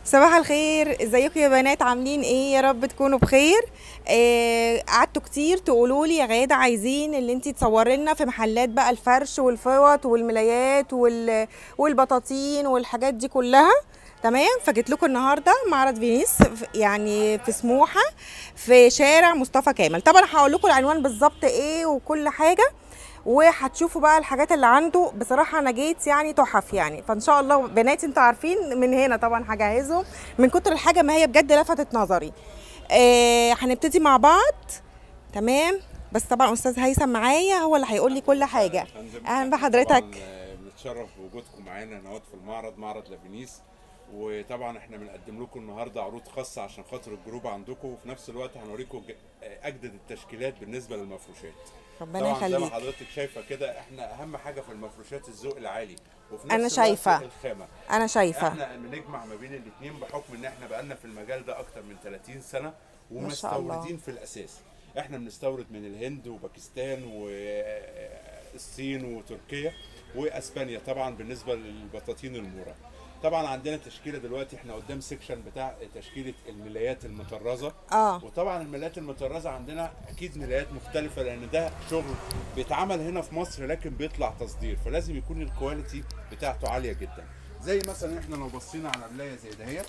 صباح الخير ازيكم يا بنات عاملين ايه يا رب تكونوا بخير آه، قعدتوا كتير تقولوا لي يا غاده عايزين اللي انتي تصوري لنا في محلات بقى الفرش والفوط والملايات وال... والبطاطين والحاجات دي كلها تمام فجيت لكم النهارده معرض فينيس في- يعني في سموحه في شارع مصطفى كامل طبعا هقول لكم العنوان بالظبط ايه وكل حاجه وهتشوفوا بقى الحاجات اللي عنده بصراحه انا جيت يعني تحف يعني فان شاء الله بناتي انتوا عارفين من هنا طبعا هجهزهم من كتر الحاجه ما هي بجد لفتت نظري آه هنبتدي مع بعض تمام بس طبعا استاذ هيثم معايا هو اللي هيقول لي كل حاجه اهلا بحضرتك طبعاً، آه، بنتشرف بوجودكم معانا نوات في المعرض معرض لافينيس وطبعا احنا بنقدم لكم النهارده عروض خاصه عشان خاطر الجروب عندكم وفي نفس الوقت هنوريكم ج- آه، اجدد التشكيلات بالنسبه للمفروشات ربنا طبعا زي ما يخليك حضرتك شايفه كده احنا اهم حاجه في المفروشات الذوق العالي وفي نفس أنا الوقت شايفة. الخامه انا شايفه احنا بنجمع ما بين الاثنين بحكم ان احنا بقالنا في المجال ده اكتر من 30 سنه ما شاء الله. ومستوردين في الاساس احنا بنستورد من الهند وباكستان والصين وتركيا واسبانيا طبعا بالنسبه للبطاطين المورا طبعا عندنا تشكيله دلوقتي احنا قدام سيكشن بتاع تشكيله الملايات المطرزه اه وطبعا الملايات المطرزه عندنا اكيد ملايات مختلفه لان ده شغل بيتعمل هنا في مصر لكن بيطلع تصدير فلازم يكون الكواليتي بتاعته عاليه جدا زي مثلا احنا لو بصينا على ملايه زي دهيت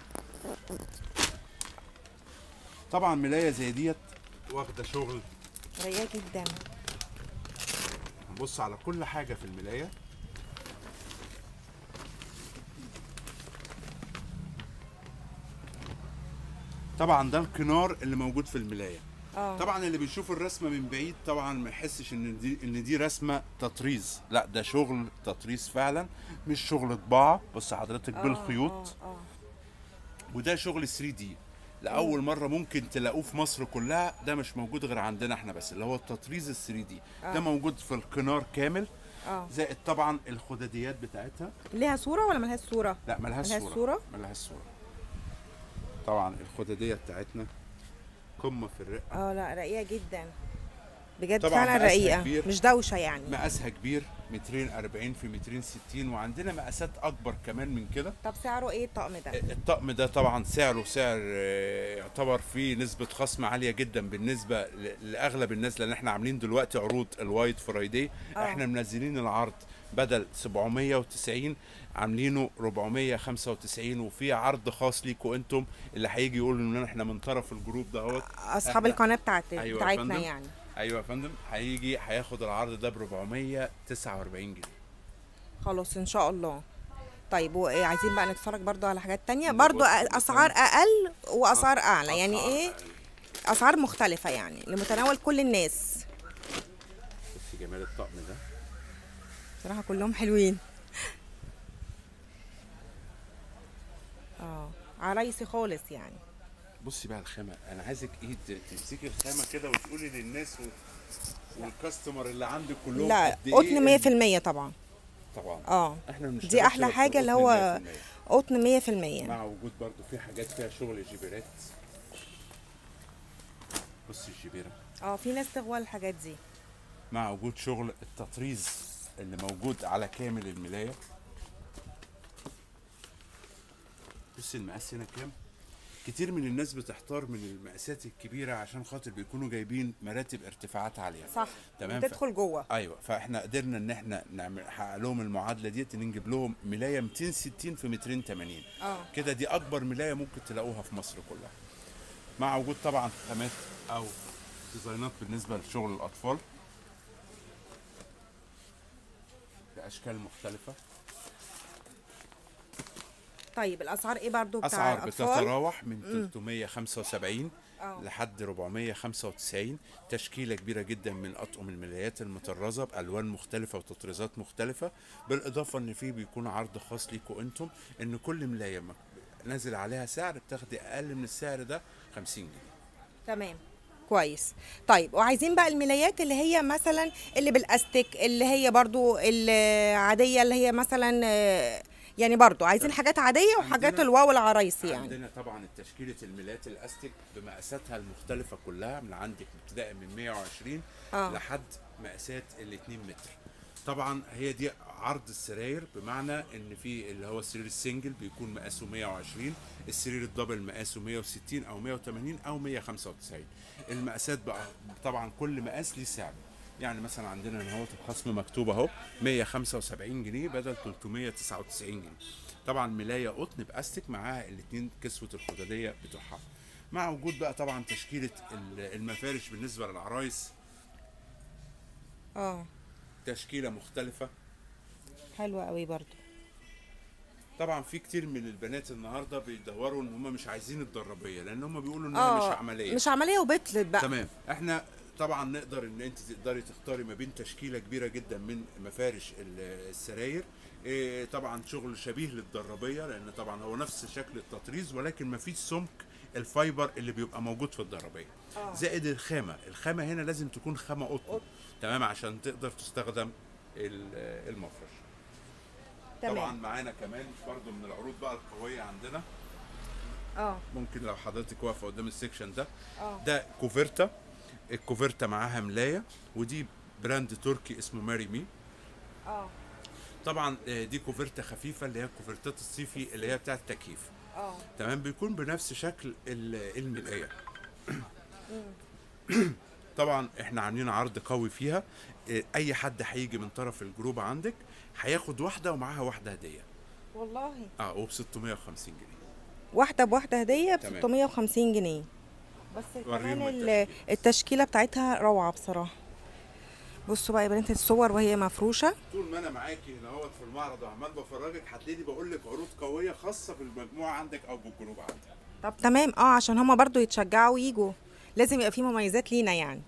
طبعا ملايه زي ديت واخده شغل رايقه جدا نبص على كل حاجه في الملايه طبعا ده الكنار اللي موجود في الملايه اه طبعا اللي بيشوف الرسمه من بعيد طبعا ما يحسش ان دي ان دي رسمه تطريز لا ده شغل تطريز فعلا مش شغل طباعه بص حضرتك بالخيوط اه اه وده شغل 3 دي لاول مره ممكن تلاقوه في مصر كلها ده مش موجود غير عندنا احنا بس اللي هو التطريز ال 3 دي ده موجود في القنار كامل اه زائد طبعا الخدديات بتاعتها ليها صوره ولا ملهاش صوره لا ملهاش ملهاش صوره صورة؟ ملهاش صوره طبعا الخدديه بتاعتنا قمه في الرقه اه لا رقيقه جدا بجد طبعاً فعلا مقاسها رقيقه كبير. مش دوشه يعني مقاسها كبير 240 في 260 وعندنا مقاسات اكبر كمان من كده طب سعره ايه الطقم ده الطقم ده طبعا سعره سعر آه، يعتبر فيه نسبة خصم عالية جدا بالنسبة ل- لأغلب الناس لأن احنا عاملين دلوقتي عروض الوايت فرايداي آه. احنا منزلين العرض بدل 790 عاملينه 495 وفي عرض خاص ليكوا انتم اللي هيجي يقولوا ان احنا من طرف الجروب دهوت اصحاب إحنا- القناه بتاعت أيوة يا بتاعتنا فندم. يعني ايوه يا فندم هيجي هياخد العرض ده ب 449 جنيه خلاص ان شاء الله طيب وعايزين بقى نتفرج برضو على حاجات تانية نبص برضو اسعار اقل واسعار اعلى يعني أسعار ايه أقل. اسعار مختلفه يعني لمتناول كل الناس بصي جمال الطقم ده بصراحه كلهم حلوين اه عرايسي خالص يعني بصي بقى الخامه انا عايزك ايد تمسكي الخامه كده وتقولي للناس و... والكاستمر اللي عندك كلهم لا قد إيه قطن إن- 100% طبعا طبعا اه احنا ما دي بنشتغلش احلى غير في حاجه اللي القطن هو 100%. قطن 100% مع وجود برضو في حاجات فيها شغل جبيرات بصي الجبيره اه في ناس تغوى الحاجات دي مع وجود شغل التطريز اللي موجود على كامل الملايه بصي المقاس هنا كام كتير من الناس بتحتار من المقاسات الكبيره عشان خاطر بيكونوا جايبين مراتب ارتفاعات عاليه صح تمام تدخل جوه ايوه فاحنا قدرنا ان احنا نعمل نحقق لهم المعادله ديت ان نجيب لهم ملايه 260 في 280 اه كده دي اكبر ملايه ممكن تلاقوها في مصر كلها مع وجود طبعا خامات او ديزاينات بالنسبه لشغل الاطفال باشكال مختلفه طيب الاسعار ايه برضو بتاع اسعار الاطفال بتتراوح من 375 آه. لحد 495 تشكيله كبيره جدا من اطقم الملايات المطرزه بالوان مختلفه وتطريزات مختلفه بالاضافه ان في بيكون عرض خاص ليكوا انتم ان كل ملايه مك- نازل عليها سعر بتاخدي اقل من السعر ده 50 جنيه تمام كويس طيب وعايزين بقى الملايات اللي هي مثلا اللي بالاستيك اللي هي برضو العاديه اللي هي مثلا آه، يعني برضو عايزين حاجات عاديه وحاجات عندنا- الواو العرايسي يعني عندنا طبعا تشكيله الملايات الاستيك بمقاساتها المختلفه كلها من عندك ابتداء من 120 آه. لحد مقاسات ال 2 متر طبعا هي دي عرض السراير بمعنى ان في اللي هو السرير السنجل بيكون مقاسه 120 السرير الدبل مقاسه 160 او 180 او 195 المقاسات بقى طبعا كل مقاس ليه سعر يعني مثلا عندنا هنا اهوت الخصم مكتوب اهو 175 جنيه بدل 399 جنيه طبعا ملايه قطن باستك معاها الاثنين كسوه الخداديه بتوعها مع وجود بقى طبعا تشكيله ال- المفارش بالنسبه للعرايس اه تشكيله مختلفه حلوه قوي برضو طبعا في كتير من البنات النهارده بيدوروا ان هم مش عايزين الدرابيه لان هم بيقولوا انها مش عمليه مش عمليه وبتلت بقى تمام احنا طبعا نقدر ان انت تقدري تختاري ما بين تشكيله كبيره جدا من مفارش ال- السراير إيه طبعا شغل شبيه للدرابيه لان طبعا هو نفس شكل التطريز ولكن ما فيش سمك الفايبر اللي بيبقى موجود في الدرابيه آه. زائد الخامه الخامه هنا لازم تكون خامه قطن تمام عشان تقدر تستخدم ال- المفرش طبعا تمام معانا كمان برضو من العروض بقى القويه عندنا اه ممكن لو حضرتك واقفه قدام السكشن ده اه ده كوفرتا الكوفرتا معاها ملايه ودي براند تركي اسمه ماري مي اه طبعا آه، دي كوفرتا خفيفه اللي هي الكوفرتات الصيفي اللي هي بتاعه التكييف اه تمام بيكون بنفس شكل ال- الملايه طبعا احنا عاملين عرض قوي فيها آه، اي حد هيجي من طرف الجروب عندك هياخد واحده ومعاها واحده هديه والله اه وب 650 جنيه واحده بواحده هديه ب تمام. 650 جنيه بس وريهم كمان ال- التشكيلة. التشكيله بتاعتها روعه بصراحه بصوا بقى يا بنات الصور وهي مفروشه طول ما انا معاكي هنا اهوت في المعرض وعمال بفرجك هتلاقيني بقول لك عروض قويه خاصه بالمجموعه عندك او بالجروب عندك طب تمام اه عشان هما برضو يتشجعوا ويجوا لازم يبقى في مميزات لينا يعني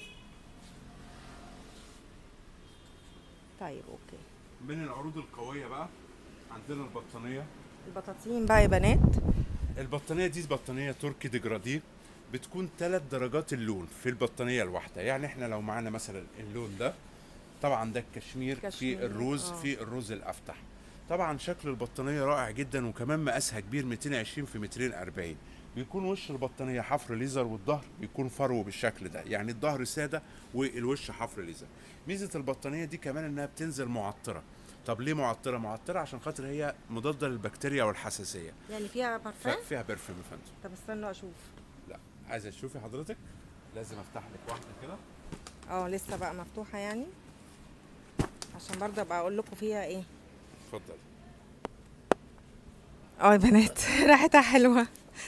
طيب اوكي من العروض القويه بقى عندنا البطانيه البطاطين بقى يا بنات البطانيه دي بطانيه تركي ديجرادي بتكون ثلاث درجات اللون في البطانيه الواحده يعني احنا لو معانا مثلا اللون ده طبعا ده الكشمير في كشمير، الروز آه. في الروز الافتح طبعا شكل البطانيه رائع جدا وكمان مقاسها كبير 220 في 240 بيكون وش البطانيه حفر ليزر والظهر بيكون فرو بالشكل ده يعني الظهر ساده والوش حفر ليزر ميزه البطانيه دي كمان انها بتنزل معطره طب ليه معطره معطره عشان خاطر هي مضاده للبكتيريا والحساسيه يعني فيها بارفان فيها برفيوم يا فندم طب استنوا اشوف لا عايزه تشوفي حضرتك لازم افتح لك واحده كده اه لسه بقى مفتوحه يعني عشان برضه ابقى اقول لكم فيها ايه اتفضل اه يا بنات ريحتها حلوه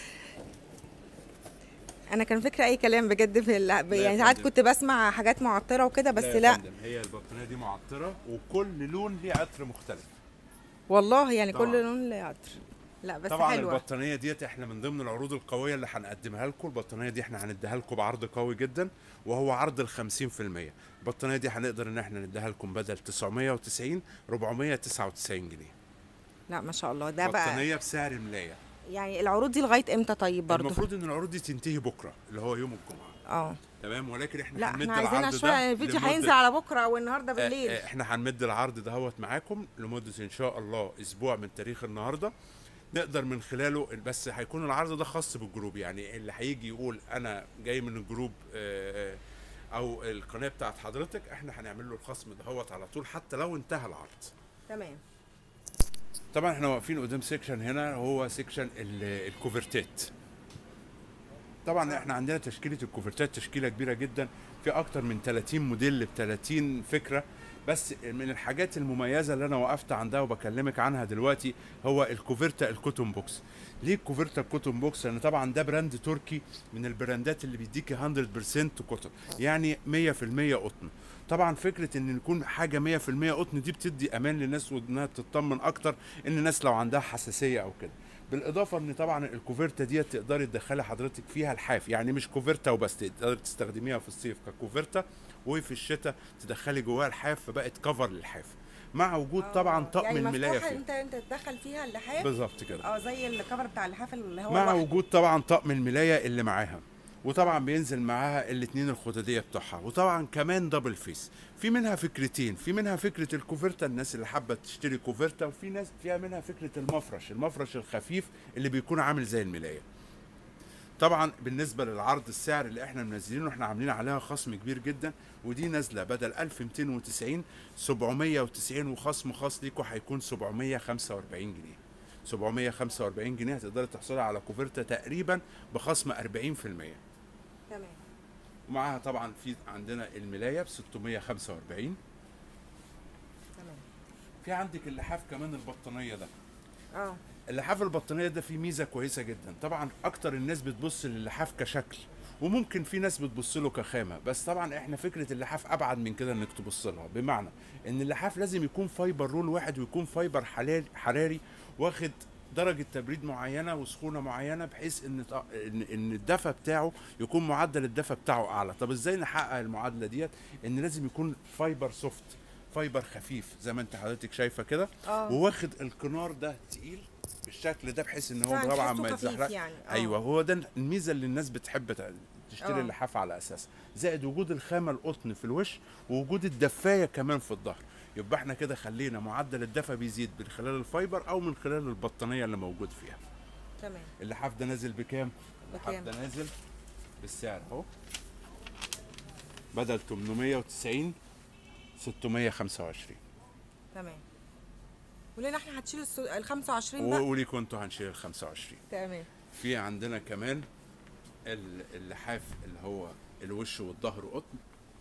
انا كان فكرة اي كلام بجد في ال... يا يعني ساعات فندم. كنت بسمع حاجات معطره وكده بس يا لا, فندم، هي البطانيه دي معطره وكل لون ليه عطر مختلف والله يعني طبعاً. كل لون له عطر لا بس طبعا حلوه البطانيه ديت احنا من ضمن العروض القويه اللي هنقدمها لكم البطانيه دي احنا هنديها لكم بعرض قوي جدا وهو عرض ال 50% البطانيه دي هنقدر ان احنا نديها لكم بدل 990 499 جنيه لا ما شاء الله ده بقى بطانيه بسعر ملايه يعني العروض دي لغايه امتى طيب برضه المفروض ان العروض دي تنتهي بكره اللي هو يوم الجمعه اه تمام ولكن احنا لا هنمد احنا عايزينها العرض شويه ده الفيديو لمدة- هينزل على بكره او النهارده آه، بالليل آه، احنا هنمد العرض دهوت معاكم لمده ان شاء الله اسبوع من تاريخ النهارده نقدر من خلاله بس هيكون العرض ده خاص بالجروب يعني اللي هيجي يقول انا جاي من الجروب آه، او القناه بتاعت حضرتك احنا هنعمل له الخصم دهوت على طول حتى لو انتهى العرض تمام طبعا احنا واقفين قدام سيكشن هنا هو سيكشن ال- الكوفرتات طبعا احنا عندنا تشكيله الكوفرتات تشكيله كبيره جدا في اكتر من 30 موديل ب 30 فكره بس من الحاجات المميزه اللي انا وقفت عندها وبكلمك عنها دلوقتي هو الكوفرتا الكوتون بوكس ليه الكوفرتا الكوتون بوكس لان طبعا ده براند تركي من البراندات اللي بيديكي 100% كوتون يعني 100% قطن طبعا فكره ان يكون حاجه 100% قطن دي بتدي امان للناس وانها تطمن اكتر ان الناس لو عندها حساسيه او كده بالاضافه ان طبعا الكوفرتا ديت تقدري تدخلي حضرتك فيها الحاف يعني مش كوفرتا وبس تقدري تستخدميها في الصيف ككوفرتا وفي الشتاء تدخلي جواها الحاف فبقت كفر للحاف مع وجود طبعا طقم يعني الملايه مفتوحة فيه انت انت تدخل فيها اللحاف بالظبط كده اه زي الكفر بتاع اللحاف اللي هو مع لوحده. وجود طبعا طقم الملايه اللي معاها وطبعا بينزل معاها الاثنين الخداديه بتوعها وطبعا كمان دبل فيس في منها فكرتين في منها فكره الكوفرتا الناس اللي حابه تشتري كوفرتا وفي ناس فيها منها فكره المفرش المفرش الخفيف اللي بيكون عامل زي الملايه طبعا بالنسبه للعرض السعر اللي احنا منزلينه احنا عاملين عليها خصم كبير جدا ودي نازله بدل 1290 790 وخصم خاص ليكوا هيكون 745 جنيه 745 جنيه هتقدري تحصلي على كوفرتا تقريبا بخصم 40% تمام ومعاها طبعا في عندنا الملايه ب 645 تمام في عندك اللحاف كمان البطانيه ده اه اللحاف البطانيه ده فيه ميزه كويسه جدا طبعا اكتر الناس بتبص للحاف كشكل وممكن في ناس بتبص له كخامه بس طبعا احنا فكره اللحاف ابعد من كده انك تبص لها بمعنى ان اللحاف لازم يكون فايبر رول واحد ويكون فايبر حلال حراري واخد درجة تبريد معينة وسخونة معينة بحيث ان ط- ان ان الدفى بتاعه يكون معدل الدفى بتاعه اعلى، طب ازاي نحقق المعادلة ديت؟ ان لازم يكون فايبر سوفت، فايبر خفيف زي ما انت حضرتك شايفة كده اه وواخد الكنار ده تقيل بالشكل ده بحيث ان هو فعلا طبعا تحسه ما خفيف يتزحلق يعني، آه. ايوه هو ده الميزه اللي الناس بتحب ت- تشتري آه. اللحاف على اساسها زائد وجود الخامه القطن في الوش ووجود الدفايه كمان في الظهر يبقى احنا كده خلينا معدل الدفى بيزيد من خلال الفايبر او من خلال البطانيه اللي موجود فيها تمام اللحاف ده نازل بكام اللحاف بكام؟ ده نازل بالسعر اهو بدل 890 625 تمام ولنا احنا هتشيل الس- ال 25 بقى وقولي كنتوا هنشيل ال 25 تمام في عندنا كمان ال- اللحاف اللي هو الوش والظهر قطن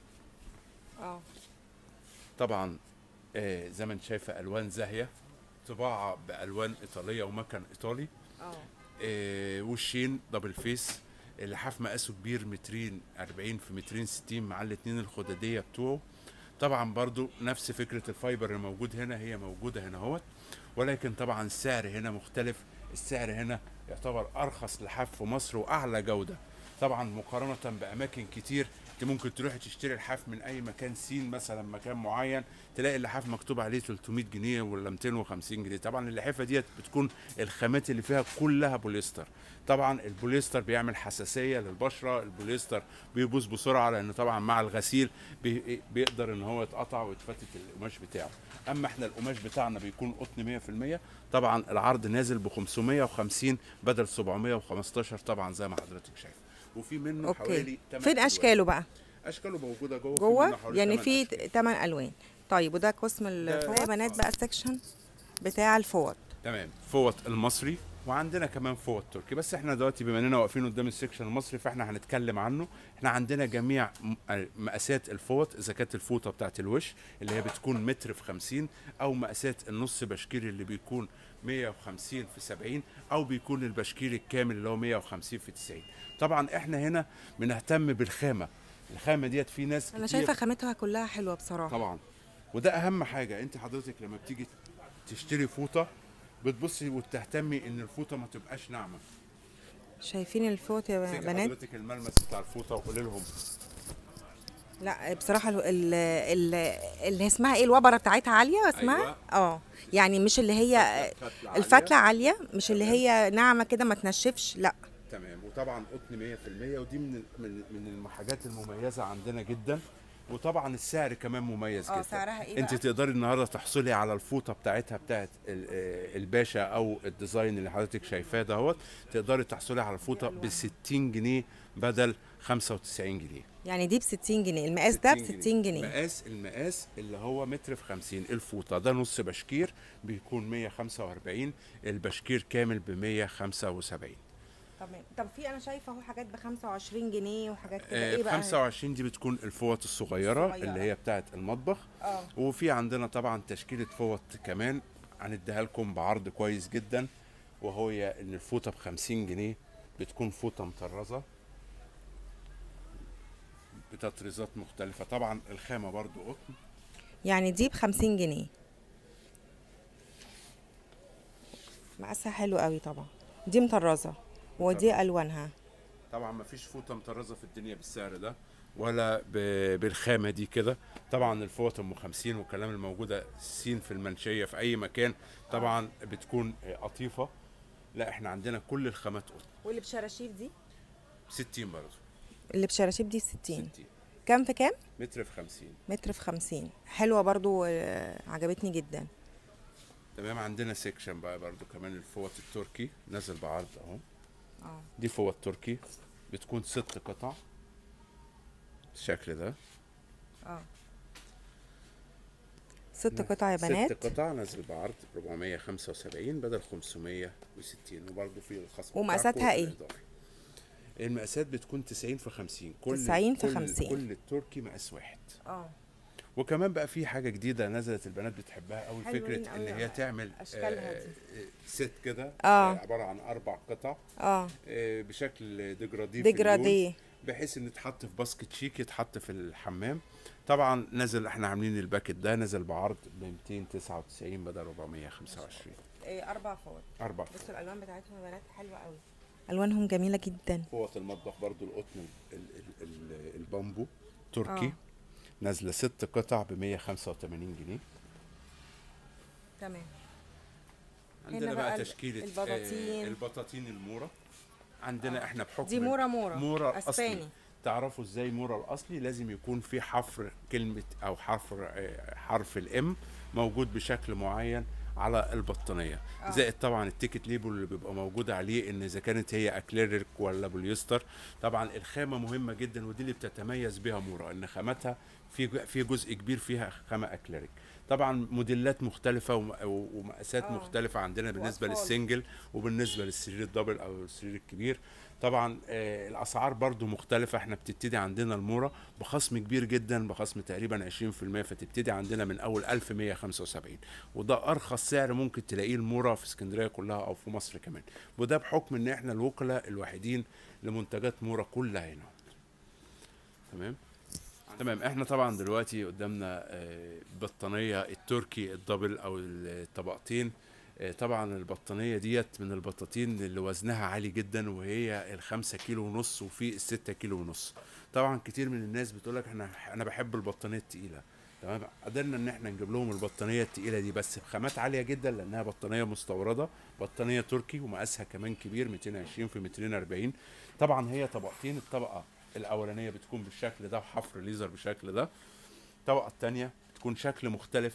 اه طبعا آه زي ما انت شايفه الوان زاهيه طباعه بالوان ايطاليه ومكن ايطالي اه آه وشين دبل فيس اللحاف مقاسه كبير مترين 40 في مترين 60 مع الاتنين الخداديه بتوعه طبعا برضو نفس فكره الفايبر اللي موجود هنا هي موجوده هنا اهوت ولكن طبعا السعر هنا مختلف السعر هنا يعتبر ارخص لحاف في مصر واعلى جوده طبعا مقارنه باماكن كتير انت ممكن تروحي تشتري اللحاف من اي مكان سين مثلا مكان معين تلاقي اللحاف مكتوب عليه 300 جنيه ولا 250 جنيه طبعا اللحافه ديت بتكون الخامات اللي فيها كلها بوليستر طبعا البوليستر بيعمل حساسيه للبشره البوليستر بيبوظ بسرعه لان طبعا مع الغسيل بي بيقدر ان هو يتقطع ويتفتت القماش بتاعه اما احنا القماش بتاعنا بيكون قطن 100% طبعا العرض نازل ب 550 بدل 715 طبعا زي ما حضرتك شايف وفي منه حوالي اوكي 8 فين اشكاله بقى اشكاله موجوده جوه في جوه منه حوالي يعني 8 في أشكال. 8 الوان طيب وده قسم الفوط يا بنات بقى السكشن بتاع الفوط تمام فوط المصري وعندنا كمان فوط تركي بس احنا دلوقتي بما اننا واقفين قدام السكشن المصري فاحنا هنتكلم عنه احنا عندنا جميع م- مقاسات الفوط اذا كانت الفوطه بتاعت الوش اللي هي بتكون متر في 50 او مقاسات النص بشكير اللي بيكون 150 في 70 او بيكون البشكير الكامل اللي هو 150 في 90 طبعا احنا هنا بنهتم بالخامه الخامه ديت في ناس انا كتير شايفه خامتها كلها حلوه بصراحه طبعا وده اهم حاجه انت حضرتك لما بتيجي تشتري فوطه بتبصي وتهتمي ان الفوطه ما تبقاش ناعمه شايفين الفوط يا تيجي بنات حضرتك الملمس بتاع الفوطه وقولي لهم لا بصراحه ال- ال- ال- اللي اسمها ايه الوبره بتاعتها عاليه اسمها أيوة. اه يعني مش اللي هي فتلة عالية. الفتله عاليه مش اللي هي ناعمه كده ما تنشفش لا تمام وطبعا قطن 100% ودي من ال- من من الحاجات المميزه عندنا جدا وطبعا السعر كمان مميز اه جدا سعرها ايه انت بقى؟ تقدري النهارده تحصلي على الفوطه بتاعتها بتاعت ال- آه، الباشا او الديزاين اللي حضرتك شايفاه دهوت تقدري تحصلي على الفوطه ب 60 جنيه بدل 95 جنيه يعني دي ب 60 جنيه المقاس ده ب 60 جنيه المقاس المقاس اللي هو متر في 50 الفوطه ده نص بشكير بيكون 145 البشكير كامل ب 175 تمام طب في انا شايفه اهو حاجات ب 25 جنيه وحاجات كده آه، ايه ب بقى 25 دي بتكون الفوط الصغيره الصغيرة. اللي هي بتاعه المطبخ اه وفي عندنا طبعا تشكيله فوط كمان هنديها لكم بعرض كويس جدا وهي ان الفوطه ب 50 جنيه بتكون فوطه مطرزه بتطريزات مختلفه طبعا الخامه برضو قطن يعني دي ب 50 جنيه مقاسها حلو قوي طبعا دي مطرزه ودي الوانها طبعا ما فيش فوطه مطرزه في الدنيا بالسعر ده ولا ب- بالخامه دي كده طبعا الفوط ام 50 والكلام الموجوده سين في المنشيه في اي مكان طبعا بتكون قطيفه لا احنا عندنا كل الخامات قطن واللي بشراشيب دي 60 برضه اللي بشراشيب دي 60 60 كام في كام متر في 50 متر في 50 حلوه برضو آه، عجبتني جدا تمام عندنا سيكشن بقى برضو كمان الفوط التركي نازل بعرض اهو اه دي فوط تركي بتكون ست قطع بالشكل ده اه ست قطع يا بنات ست قطع نازل بعرض 475 بدل 560 وبرضه في الخصم ومقاساتها بتاعكم إيه؟ الإضافي. المقاسات بتكون 90 في 50 كل 90 في كل- 50. كل التركي مقاس واحد اه وكمان بقى في حاجه جديده نزلت البنات بتحبها قوي حلوين فكره ان أوي هي تعمل أشكالها آه، دي. آه، ست كده آه. آه، عباره عن اربع قطع اه آه، بشكل ديجرادي في اللون. ديجراديه بحيث ان يتحط في باسكت شيك يتحط في الحمام طبعا نزل احنا عاملين الباكت ده نزل بعرض ب 299 بدل 425 إيه اربع فوط اربع بصوا الالوان بتاعتهم يا بنات حلوه قوي الوانهم جميله جدا فوط المطبخ برضو القطن ال- ال- ال- البامبو تركي آه. نازله ست قطع ب 185 جنيه تمام عندنا هنا بقى, بقى ال- تشكيله البطاطين. آه البطاطين الموره عندنا احنا بحكم دي مورا مورا مورا اسباني اصلي تعرفوا ازاي مورا الاصلي لازم يكون في حفر كلمه او حرف آه، حرف الام موجود بشكل معين على البطانيه آه. زائد طبعا التيكت ليبل اللي بيبقى موجود عليه ان اذا كانت هي اكليريك ولا بوليستر طبعا الخامه مهمه جدا ودي اللي بتتميز بها مورا ان خامتها في في جزء كبير فيها خامه اكليريك طبعا موديلات مختلفه وم- ومقاسات آه. مختلفه عندنا بالنسبه وأطفال. للسنجل وبالنسبه للسرير الدبل او السرير الكبير طبعا آه، الاسعار برضو مختلفه احنا بتبتدي عندنا المورا بخصم كبير جدا بخصم تقريبا 20% فتبتدي عندنا من اول 1175 وده ارخص سعر ممكن تلاقيه المورا في اسكندريه كلها او في مصر كمان وده بحكم ان احنا الوكلاء الوحيدين لمنتجات مورا كلها هنا تمام تمام احنا طبعا دلوقتي قدامنا آه، بطانيه التركي الدبل او الطبقتين آه، طبعا البطانيه ديت من البطاطين اللي وزنها عالي جدا وهي الخمسة كيلو ونص وفي الستة كيلو ونص طبعا كتير من الناس بتقولك انا انا بحب البطانيه التقيله تمام قدرنا ان احنا نجيب لهم البطانيه التقيله دي بس بخامات عاليه جدا لانها بطانيه مستورده بطانيه تركي ومقاسها كمان كبير 220 في 240 طبعا هي طبقتين الطبقه الاولانيه بتكون بالشكل ده وحفر ليزر بالشكل ده الطبقه الثانيه بتكون شكل مختلف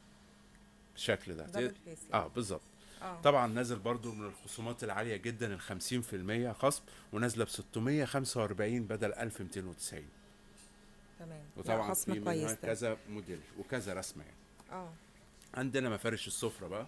بالشكل ده دبل فيس يعني. اه بالظبط اه طبعا نازل برضو من الخصومات العاليه جدا ال 50% خصم ونازله ب 645 بدل 1290 تمام لا، وطبعا خصم في كويس منها ده كذا موديل وكذا رسمه يعني اه عندنا مفارش السفره بقى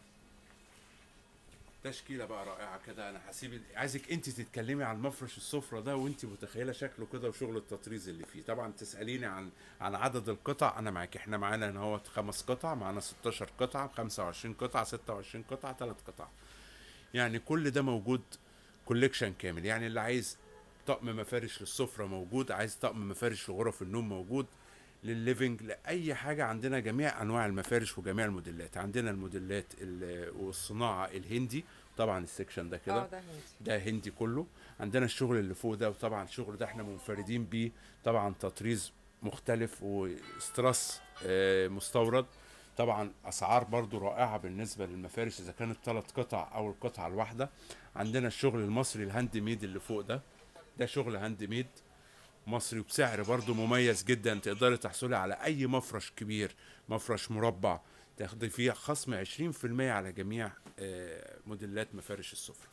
تشكيله بقى رائعه كده انا هسيب عايزك انت تتكلمي عن مفرش السفره ده وانت متخيله شكله كده وشغل التطريز اللي فيه طبعا تساليني عن عن عدد القطع انا معاك احنا معانا هنا هو خمس قطع معانا 16 قطعه 25 قطعه 26 قطعه ثلاث قطع يعني كل ده موجود كوليكشن كامل يعني اللي عايز طقم مفارش للسفره موجود عايز طقم مفارش لغرف النوم موجود للليفنج لاي حاجه عندنا جميع انواع المفارش وجميع الموديلات عندنا الموديلات ال- والصناعه الهندي طبعا السكشن ده اه كده ده هندي ده هندي كله عندنا الشغل اللي فوق ده وطبعا الشغل ده احنا منفردين بيه طبعا تطريز مختلف وسترس آه، مستورد طبعا اسعار برضو رائعه بالنسبه للمفارش اذا كانت ثلاث قطع او القطعه الواحده عندنا الشغل المصري الهاند ميد اللي فوق ده ده شغل هاند ميد مصري وبسعر برضو مميز جدا تقدري تحصلي على اي مفرش كبير مفرش مربع تاخدي فيه خصم 20% على جميع آه، موديلات مفارش السفره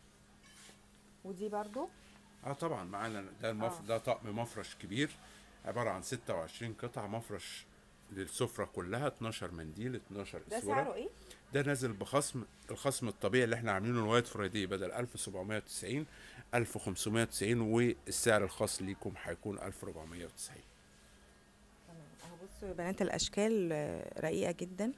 ودي برضو اه طبعا معانا ده المف... آه. ده طقم مفرش كبير عباره عن 26 قطعه مفرش للسفره كلها 12 منديل 12 ده اسوره سعره ايه؟ ده نازل بخصم الخصم الطبيعي اللي احنا عاملينه الوايت فرايدي بدل 1790 1590 والسعر الخاص ليكم هيكون 1490 تمام اهو بصوا يا بنات الاشكال آه، رقيقه جدا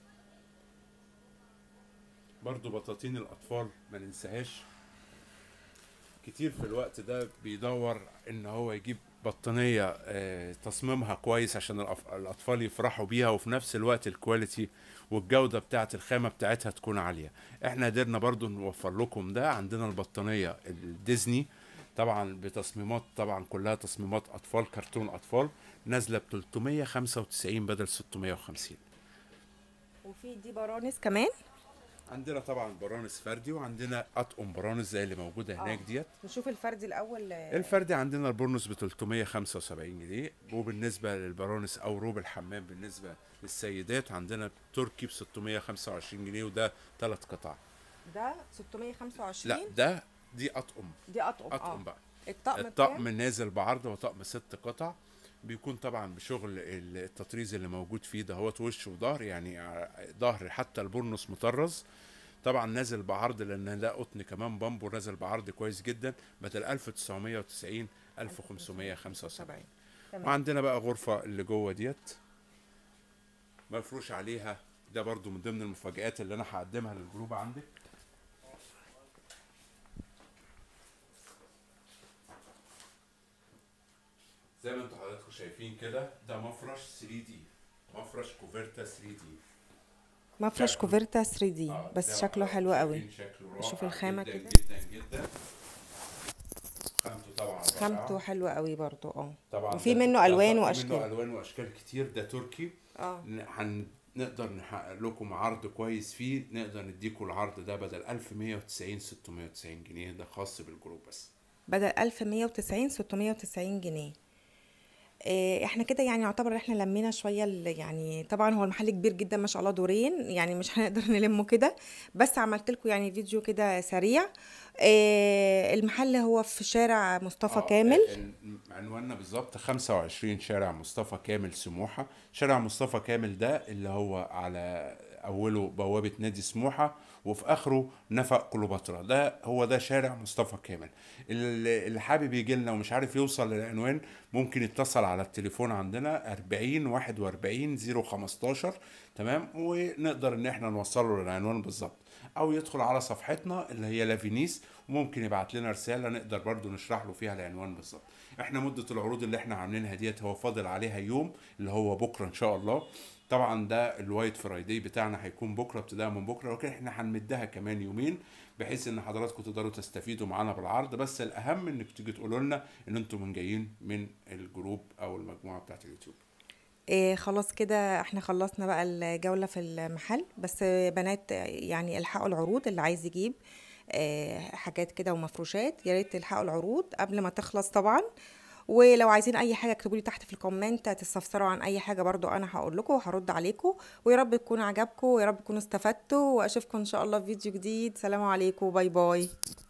برضو بطاطين الاطفال ما ننساهاش كتير في الوقت ده بيدور ان هو يجيب بطانية آه، تصميمها كويس عشان الأف- الاطفال يفرحوا بيها وفي نفس الوقت الكواليتي والجودة بتاعة الخامة بتاعتها تكون عالية احنا قدرنا برضو نوفر لكم ده عندنا البطانية الديزني طبعا بتصميمات طبعا كلها تصميمات اطفال كرتون اطفال نازلة ب 395 بدل 650 وفي دي برانس كمان عندنا طبعا برانس فردي وعندنا اطقم برانس زي اللي موجوده هناك آه. ديت نشوف الفردي الاول آه، الفردي عندنا البورنوس ب 375 جنيه وبالنسبه للبرانس او روب الحمام بالنسبه للسيدات عندنا تركي ب 625 جنيه وده ثلاث قطع ده 625 لا ده دي اطقم دي اطقم اطقم بقى الطقم الطقم نازل بعرض هو طقم ست قطع بيكون طبعا بشغل التطريز اللي موجود فيه ده هو وش وظهر يعني ع- ظهر حتى البورنوس مطرز طبعا نازل بعرض لان ده قطن كمان بامبو نازل بعرض كويس جدا بدل 1990 1575 تمام. وعندنا بقى غرفة اللي جوه ديت مفروش عليها ده برضو من ضمن المفاجآت اللي انا هقدمها للجروب عندك زي ما انتوا حضراتكم شايفين كده ده مفرش 3 دي مفرش كوفرتا 3 دي مفرش شكله- كوفرتا 3 دي آه، بس ده شكله حلو شايفين قوي شكله رائع شوف الخامة جدا كده. جدا جدا خامته طبعا رائعة. خامته حلوه قوي برضو اه طبعا وفي ده- منه ده- الوان في منه واشكال الوان واشكال كتير ده تركي اه ن- هن نقدر نحقق لكم عرض كويس فيه نقدر نديكم العرض ده بدل 1190 690 جنيه ده خاص بالجروب بس بدل 1190 690 جنيه إيه، احنا كده يعني يعتبر احنا لمينا شويه ال- يعني طبعا هو المحل كبير جدا ما شاء الله دورين يعني مش هنقدر نلمه كده بس عملت لكم يعني فيديو كده سريع إيه، المحل هو في شارع مصطفى آه، كامل ال- عنواننا بالظبط 25 شارع مصطفى كامل سموحة شارع مصطفى كامل ده اللي هو على أوله بوابة نادي سموحة وفي آخره نفق كليوباترا ده هو ده شارع مصطفى كامل اللي اللي حابب يجي لنا ومش عارف يوصل للعنوان ممكن يتصل على التليفون عندنا 40 41 015 تمام ونقدر ان احنا نوصله للعنوان بالظبط او يدخل على صفحتنا اللي هي لافينيس وممكن يبعت لنا رساله نقدر برضو نشرح له فيها العنوان بالظبط احنا مده العروض اللي احنا عاملينها ديت هو فاضل عليها يوم اللي هو بكره ان شاء الله طبعا ده الوايت فرايداي بتاعنا هيكون بكره ابتداء من بكره ولكن احنا هنمدها كمان يومين بحيث ان حضراتكم تقدروا تستفيدوا معانا بالعرض بس الاهم انك تيجي تقولوا لنا ان انتم من جايين من الجروب او المجموعه بتاعت اليوتيوب إيه خلاص كده احنا خلصنا بقى الجولة في المحل بس بنات يعني الحقوا العروض اللي عايز يجيب إيه حاجات كده ومفروشات يا ريت تلحقوا العروض قبل ما تخلص طبعا ولو عايزين اي حاجه اكتبوا لي تحت في الكومنت تستفسروا عن اي حاجه برضو انا هقول لكم وهرد عليكم ويا رب تكون عجبكم ويا رب تكونوا استفدتوا واشوفكم ان شاء الله في فيديو جديد سلام عليكم باي باي